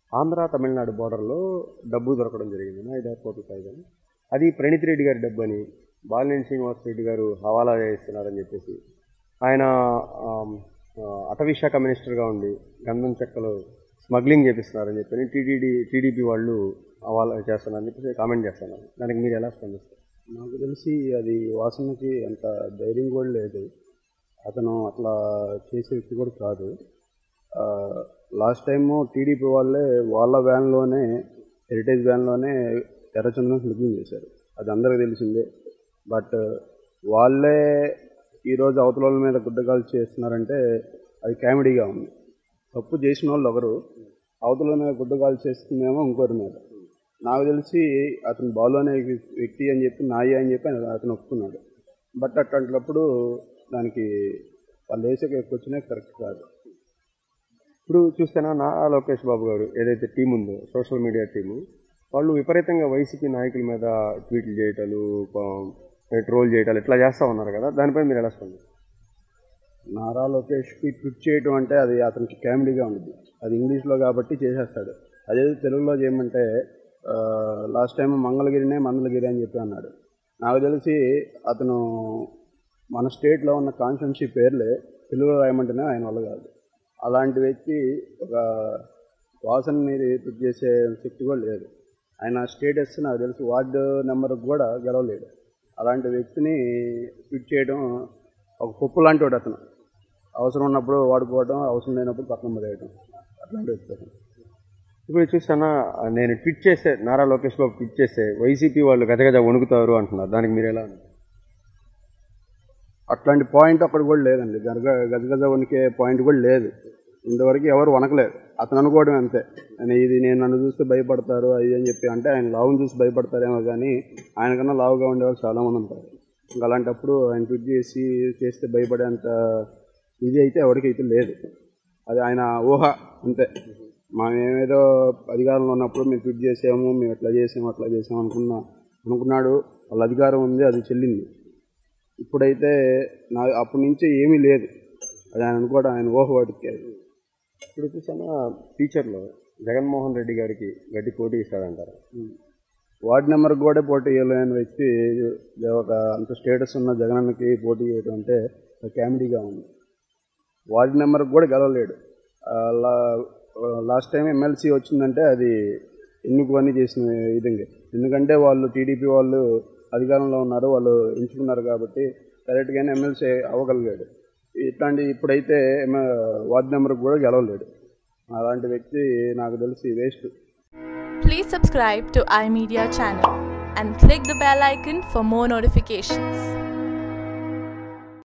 ఆంధ్ర తమిళనాడు బార్డర్లో డబ్బు దొరకడం జరిగింది ఐదు ఆరు కోట్ల పైగా అది ప్రణీత్ రెడ్డి గారి డబ్బు అని బాలినేని శ్రీనివాస్ రెడ్డి గారు హవాలా చేస్తున్నారని చెప్పేసి ఆయన ఆమ్, ఆ, అటవీ శాఖ మినిస్టర్గా ఉండి గంధం చెక్కలు స్మగ్లింగ్ చేపిస్తున్నారని చెప్పి టీటీడీ టీడీపీ వాళ్ళు హవాలా చేస్తున్నారని చెప్పేసి కామెంట్ చేస్తున్నారు దానికి మీరు ఎలా స్పందిస్తారు నాకు తెలిసి అది వాసనకి అంత ధైర్యం కూడా లేదు అతను అట్లా చేసే వ్యక్తి కూడా కాదు లాస్ట్ టైము టీడీపీ వాళ్ళే వాళ్ళ వ్యాన్లోనే హెరిటేజ్ వ్యాన్లోనే ఎర్రచందనం స్మగ్లింగ్ చేశారు అది అందరికీ తెలిసిందే బట్ వాళ్ళే ఈరోజు అవతల వాళ్ళ మీద గుడ్డగాలు చేస్తున్నారంటే అది కామెడీగా ఉంది తప్పు చేసిన వాళ్ళు ఒకరు అవతల మీద గుడ్డగాలు చేస్తుందేమో ఇంకోరి మీద నాకు తెలిసి అతను బాలు అనే వ్యక్తి అని చెప్పి నాయి అని చెప్పి అతను ఒప్పుకున్నాడు బట్ అట్లాంటప్పుడు దానికి వాళ్ళు వేసే క్వశ్చనే కరెక్ట్ కాదు ఇప్పుడు చూస్తేనా నా లోకేష్ బాబు గారు ఏదైతే టీం ఉందో సోషల్ మీడియా టీము వాళ్ళు విపరీతంగా వైసీపీ నాయకుల మీద ట్వీట్లు చేయటాలు ట్రోల్ చేయటాలు ఇట్లా చేస్తూ ఉన్నారు కదా దానిపై మీరు ఎలా స్పందిస్తారు నారా లోకేష్కి ట్విట్ చేయడం అంటే అది అతనికి కామెడీగా ఉంటుంది అది ఇంగ్లీష్లో కాబట్టి చేసేస్తాడు అదే తెలుగులో చేయమంటే లాస్ట్ టైం మంగళగిరినే మంగళగిరి అని చెప్పి అన్నాడు నాకు తెలిసి అతను మన స్టేట్లో ఉన్న కాన్స్టిట్యున్సీ పేర్లే తెలుగులో రాయమంటేనే ఆయన వల్ల కాదు అలాంటి వ్యక్తి ఒక వాసనని ట్విట్ చేసే శక్తి కూడా లేదు ఆయన స్టేటస్ నాకు తెలిసి వార్డు నెంబర్ కూడా గెలవలేడు అలాంటి వ్యక్తిని ట్విట్ చేయడం ఒక పప్పు లాంటి వాడు అతను అవసరం ఉన్నప్పుడు వాడుకోవడం అవసరం లేనప్పుడు పక్కన పడేయడం అట్లాంటి వ్యక్తి అతను ఇప్పుడు చూస్తానా నేను ట్వీట్ చేస్తే నారా లోకేష్ బాబు ట్వీట్ చేస్తే వైసీపీ వాళ్ళు గజగజ వణుకుతారు అంటున్నారు దానికి మీరు ఎలా ఉన్నారు? అట్లాంటి పాయింట్ అక్కడ కూడా లేదండి గజ గజగజ వణికే పాయింట్ కూడా లేదు ఇంతవరకు ఎవరు వనకలేదు అతను అనుకోవడం అంతే నేను ఇది నేను నన్ను చూస్తే భయపడతారు అది అని చెప్పి అంటే ఆయన లావుని చూసి భయపడతారేమో కానీ ఆయనకన్నా లావుగా ఉండేవాళ్ళు చాలామంది ఉంటారు ఇంకా అలాంటప్పుడు ఆయన ట్విట్ చేసి చేస్తే భయపడేంత ఇది అయితే ఎవరికైతే లేదు అది ఆయన ఊహ అంతే మేమేదో అధికారంలో ఉన్నప్పుడు మేము ట్విట్ చేసాము మేము ఎట్లా చేసాము అట్లా చేసాము అనుకున్నా అనుకున్నాడు వాళ్ళ అధికారం ఉంది అది చెల్లింది ఇప్పుడైతే నా అప్పటి నుంచి ఏమీ లేదు అది ఆయన అనుకోవడం ఆయన ఊహ వాటికి ఇప్పుడు చూసానా టీచర్లో జగన్మోహన్ రెడ్డి గారికి గట్టి పోటీ ఇస్తాడంటారు వార్డు నెంబర్ కూడా పోటీ చేయలేని వ్యక్తి ఒక అంత స్టేటస్ ఉన్న జగనన్నకి పోటీ చేయడం అంటే కామెడీగా ఉంది వార్డు నెంబర్ కూడా గెలవలేడు ఆ, లా- లాస్ట్ టైం ఎమ్మెల్సీ వచ్చిందంటే అది ఎన్నుకొని చేసిన విధంగా ఎందుకంటే వాళ్ళు టీడీపీ వాళ్ళు అధికారంలో ఉన్నారు వాళ్ళు ఎంచుకున్నారు కాబట్టి డైరెక్ట్గానే ఎమ్మెల్సీ అవ్వగలిగాడు ఇట్లాంటి ఇప్పుడైతే ఎమ్మె- వార్డు నెంబర్ కూడా గెలవలేడు అలాంటి వ్యక్తి నాకు తెలిసి waste Please subscribe to iMedia channel and click the bell icon for more notifications.